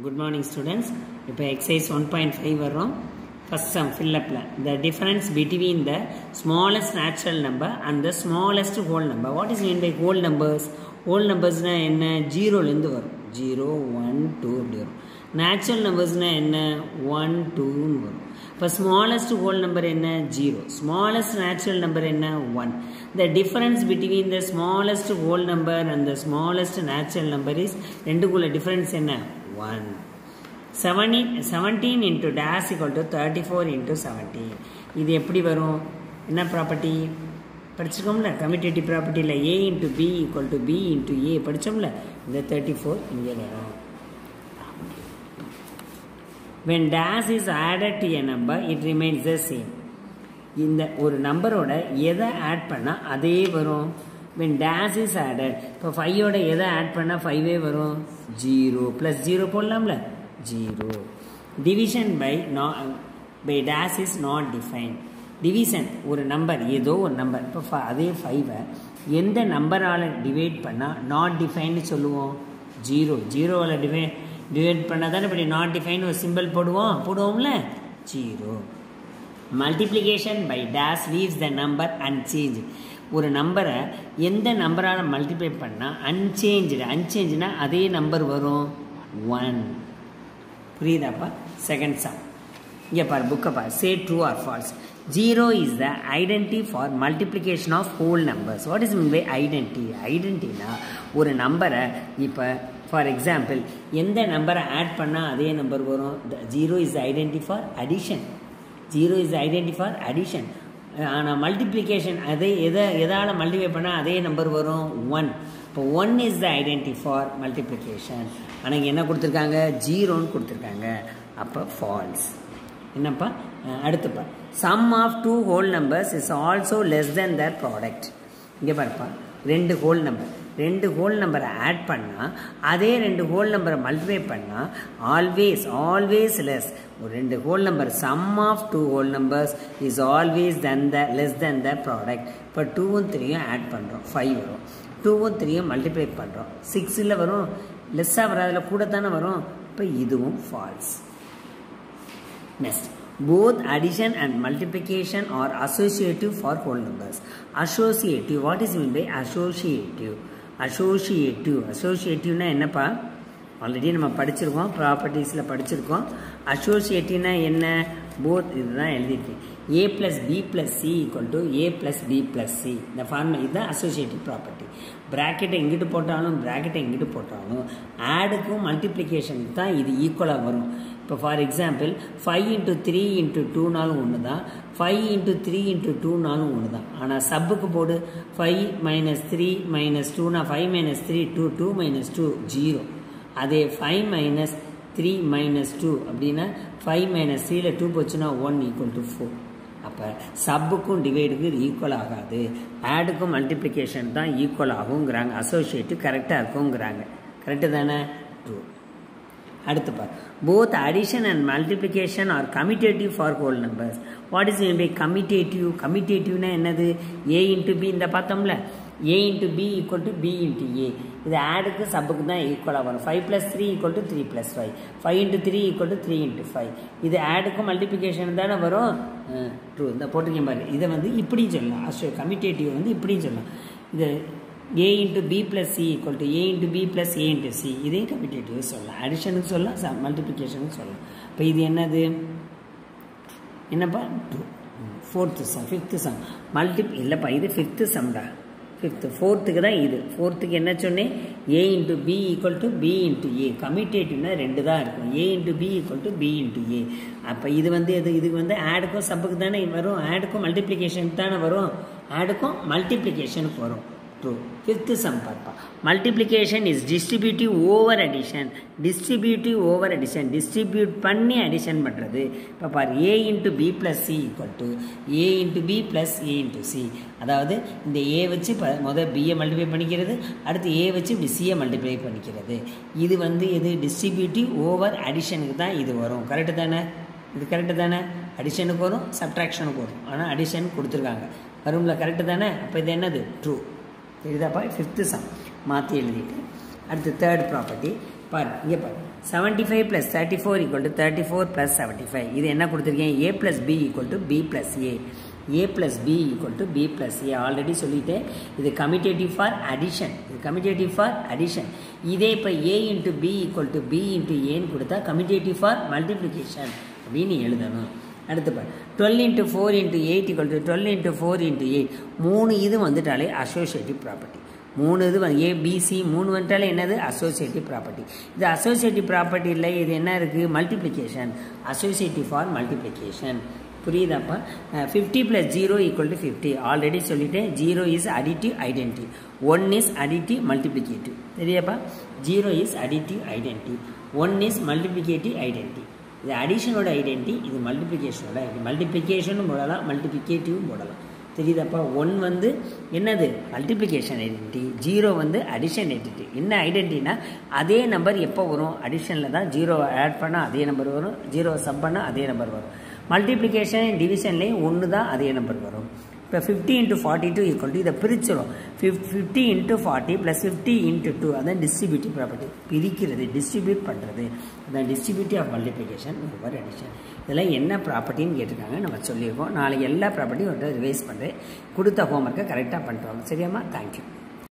good morning students இப்போ exercise one point five வர்றோம் first sum ஃபில்லப்பில் the difference between the smallest natural number and the smallest whole number what is mean by whole numbers whole நம்பர்ஸ்னால் என்ன ஜீரோலேருந்து வரும் zero one two அப்படி வரும் natural நம்பர்ஸ்னால் என்ன ஒன் டூன்னு வரும் இப்போ ஸ்மாலஸ்ட் ஹோல் நம்பர் என்ன ஜீரோ ஸ்மாலஸ்ட் நேச்சுரல் நம்பர் என்ன one the difference between the smallest whole number and the smallest natural number is ரெண்டுக்குள்ள டிஃபரன்ஸ் என்ன one seventeen seventeen into days equal to thirty four into seventeen இது எப்படி வரும் என்ன property படிச்சிருக்கோம்ல commutative ப்ராப்பர்ட்டியில் A into B equal to B into A படித்தோம்ல இந்த தேர்ட்டி ஃபோர் இங்கே வரும் when dash is added to a number it remains the same இந்த ஒரு நம்பரோட எதை ஆட் பண்ணால் அதே வரும் when dash is added இப்போ ஃபைவோட எதை ஆட் பண்ணால் ஃபைவே வரும் ஜீரோ ப்ளஸ் ஜீரோ போடலாம்ல ஜீரோ டிவிஷன் பை நா by days is not define division ஒரு நம்பர் ஏதோ ஒரு நம்பர் இப்போ அதே ஃபைவை எந்த நம்பரால் டிவைட் பண்ணால் நாட் டிஃபைன்னு சொல்லுவோம் ஜீரோ ஜீரோவில் டிவைட் டிவைட் பண்ணால் தானே இப்படி நாட் டிஃபைன் ஒரு சிம்பிள் போடுவோம் போடுவோம்ல zero multiplication by days leaves the number unchanged ஒரு நம்பரை எந்த நம்பரால் மல்டிப்ளை பண்ணால் அன்சேஞ்சு அன்சேஞ்சுனா அதே நம்பர் வரும் ஒன் புரியுதாப்பா செகண்ட் சம் இங்கே பார் புக்கை பார் say true or false zero is the identity for multiplication of whole numbers what is mean by identity ஐடென்டினா ஒரு நம்பரை இப்போ ஃபார் எக்ஸாம்பிள் எந்த நம்பரை ஆட் பண்ணால் அதே நம்பர் வரும் zero is identity for addition zero is identity for addition ஆனால் மல்டிப்ளிகேஷன் அதே எதை எதால் மல்டிப்ளை பண்ணால் அதே நம்பர் வரும் ஒன் இப்போ one is the identity for multiplication ஆனால் இங்கே என்ன கொடுத்துருக்காங்க ஜீரோன்னு கொடுத்துருக்காங்க அப்போ ஃபால்ஸ் என்னப்பா அடுத்துப்பா sum of two whole numbers is also less then the product இங்கே பாருப்பா ரெண்டு ஹோல் நம்பர் ரெண்டு ஹோல் நம்பரை ஆட் பண்ணால் அதே ரெண்டு ஹோல் நம்பரை மல்டிப்ளை பண்ணால் ஆல்வேஸ் ஆல்வேஸ் லெஸ் ஒரு ரெண்டு whole number sum of two whole numbers is always then the less then the product இப்போ டூவும் த்ரீயும் ஆட் பண்ணுறோம் ஃபைவ் வரும் டூவும் த்ரீயும் மல்டிப்ளை பண்ணுறோம் சிக்ஸில் வரும் லெஸ்ஸாக வராதுல கூட தானே வரும் இப்போ இதுவும் false next both addition and multiplication are associative for whole numbers associative what is mean by associative associative associativeனா என்னப்பா ஆல்ரெடி நம்ம படிச்சிருக்கோம் ப்ராப்பர்ட்டிஸில் படிச்சிருக்கோம் அசோசியேட்டிவ்னா என்ன போத் இதுதான் எழுதியிருக்கேன் A plus B plus C equal to A plus B plus C இந்த formula இதுதான் அசோசியேட்டிவ் ப்ராப்பர்ட்டி ப்ராக்கெட்டை எங்கிட்டு போட்டாலும் ப்ராக்கெட்டை எங்கிட்டு போட்டாலும் ஆடுக்கும் மல்டிப்ளிகேஷனுக்கு தான் இது ஈக்குவலாக வரும் இப்போ for example five into three into டூனாலும் ஒன்று தான் ஃபைவ் இன்ட்டு த்ரீ இன்ட்டு டூனாலும் ஒன்று தான் ஆனால் சப்புக்கு போடு ஃபைவ் மைனஸ் த்ரீ மைனஸ் டூனா five minus three two two minus two zero அதே five minus three minus two அப்படின்னா ஃபைவ் மைனஸ் த்ரீயில் டூ போச்சுன்னா ஒன் ஈக்குவல் டு ஃபோர் அப்போ சப்புக்கும் டிவைடுக்கும் இது ஈக்குவல் ஆகாது ஆடுக்கும் மல்டிப்ளிகேஷன் தான் ஈக்குவல் ஆகுங்கிறாங்க அசோசியேட்டிவ் கரெக்டாக இருக்குங்கிறாங்க கரெக்டு தானே ட்ரூ அடுத்து பார் both addition and multiplication are commutative for whole numbers what is mean by commutative கமிட்டேட்டிவ்னா என்னது ஏ இன்ட்டு பி இந்த பார்த்தோம்ல A into B equal to B into A இது ஆடுக்கு சப்புக்கு தான் ஈக்குவலாக வரும் five plus three equal to three plus five five into three equal to three into five இது ஆடுக்கும் மல்டிப்ளிகேஷன் தானே வரும் ட்ரூ இந்த போட்டிருக்கேன் பாரு இதை வந்து இப்படியும் சொல்லலாம் அஸ்டோ கமிட்டேட்டிவ் வந்து இப்படியும் சொல்லலாம் இது A into B plus C equal to A into B plus A into C இதையும் கமிட்டேட்டிவ் சொல்லலாம் அடிஷனுக்கு சொல்லலாம் மல்டிப்ளிகேஷனுக்கு சொல்லலாம் இப்போ இது என்னது என்னப்பா two fourth sum fifth sum multi இல்லைப்பா இது ஃபிஃப்த்து சம்டா ஃபிஃப்த்து ஃபோர்த்துக்கு தான் இது ஃபோர்த்துக்கு என்ன சொன்னேன் A into B equal to B into A கமிட்டேட்டிவ்னா ரெண்டு தான் இருக்கும் A into B equal to B into A அப்போ இது வந்து எது இதுக்கு வந்து ஆடுக்கும் சப்புக்கு தானே வரும் ஆடுக்கும் மல்டிப்ளிகேஷனுக்கு தானே வரும் ஆடுக்கும் மல்டிப்ளிகேஷனுக்கு வரும் ட்ரூ ஃபிஃப்த்து சம் பார்ப்பா multiplication is distributive over addition distributive over addition distribute பண்ணி அடிஷன் பண்ணுறது இப்போ பார் A into B plus C equal to A into B plus A into C அதாவது இந்த ஏ வச்சு இப்போ முதல் பிஏ மல்டிப்ளை பண்ணிக்கிறது அடுத்து ஏ வச்சு இப்படி சியை மல்டிப்ளை பண்ணிக்கிறது இது வந்து இது டிஸ்ட்ரிபியூட்டிவ் ஓவர் அடிஷனுக்கு தான் இது வரும் கரெக்டு தானே இது கரெக்டு தானே அடிஷனுக்கு வரும் சப்ட்ராக்ஷனுக்கு வரும் ஆனால் அடிஷன் கொடுத்துருக்காங்க வரும்ல கரெக்டு தானே அப்போ இது என்னது ட்ரூ தெரியுதாப்பா ஃபிஃப்த்து சம் மாற்றி எழுதிட்டு அடுத்து தேர்ட் ப்ராப்பர்ட்டி பாரு இங்கே பாரு seventy five plus thirty four equal to thirty four plus seventy five இது என்ன கொடுத்துருக்கேன் A plus B equal to B plus A A plus B equal to B plus A already சொல்லிட்டேன் இது commutative for addition இது commutative for addition இதே இப்போ A into B equal to B into ஏன்னு கொடுத்தா கமிட்டேட்டிவ் ஃபார் மல்டிப்ளிகேஷன் அப்படின்னு எழுதணும் அடுத்து பாரு twelve into four into eight equal to twelve into four into eight மூணு இது வந்துட்டாலே அசோசியேட்டிவ் ப்ராப்பர்ட்டி மூணு இது ஏ பிசி மூணு வந்துட்டாலே என்னது அசோசியேட்டிவ் ப்ராப்பர்ட்டி இது அசோசியேட்டிவ் ப்ராப்பர்ட்டி இல்லை இது என்ன இருக்குது மல்டிப்ளிகேஷன் அசோசியேட்டிவ் ஃபார் மல்டிப்ளிகேஷன் புரியுதாப்பா fifty plus zero equal to fifty already சொல்லிட்டேன் zero is additive identity one is additive multiplicative சரியாப்பா zero is additive identity one is multiplicative identity இது அடிஷனோட ஐடென்டி இது மல்டிப்ளிகேஷனோட ஐடென்டி மல்டிப்ளிகேஷனும் போடலாம் மல்டிப்ளிகேட்டிவும் போடலாம் தெரியுதாப்பா ஒன் வந்து என்னது மல்டிப்ளிகேஷன் ஐடென்டி ஜீரோ வந்து அடிஷன் ஐடென்டி என்ன ஐடென்டினா அதே நம்பர் எப்போ வரும் அடிஷனில் தான் ஜீரோ ஆட் பண்ணால் அதே நம்பர் வரும் ஜீரோ சப் பண்ணால் அதே நம்பர் வரும் மல்டிப்ளிகேஷன் டிவிஷன்லேயும் ஒன்று தான் அதே நம்பர் வரும் இப்போ fifty into forty two equal to இதை பிரிச்சிடும் fif fifty into forty plus fifty into two அதான் டிஸ்ட்ரிபியூட்டிவ் ப்ராப்பர்ட்டி பிரிக்கிறது டிஸ்ட்ரிபியூட் பண்ணுறது அதான் distributive of multiplication over addition இதெல்லாம் என்ன ப்ராப்பர்ட்டின்னு கேட்டிருக்காங்க நம்ம சொல்லியிருக்கோம் நாளைக்கு எல்லா ப்ராப்பர்ட்டியும் ஒரு ரிவைஸ் பண்ணுறேன் கொடுத்த ஹோம்ஒர்க்கை கரெக்டாக பண்ணிட்டு வாங்க சரியாம்மா தேங்க்யூ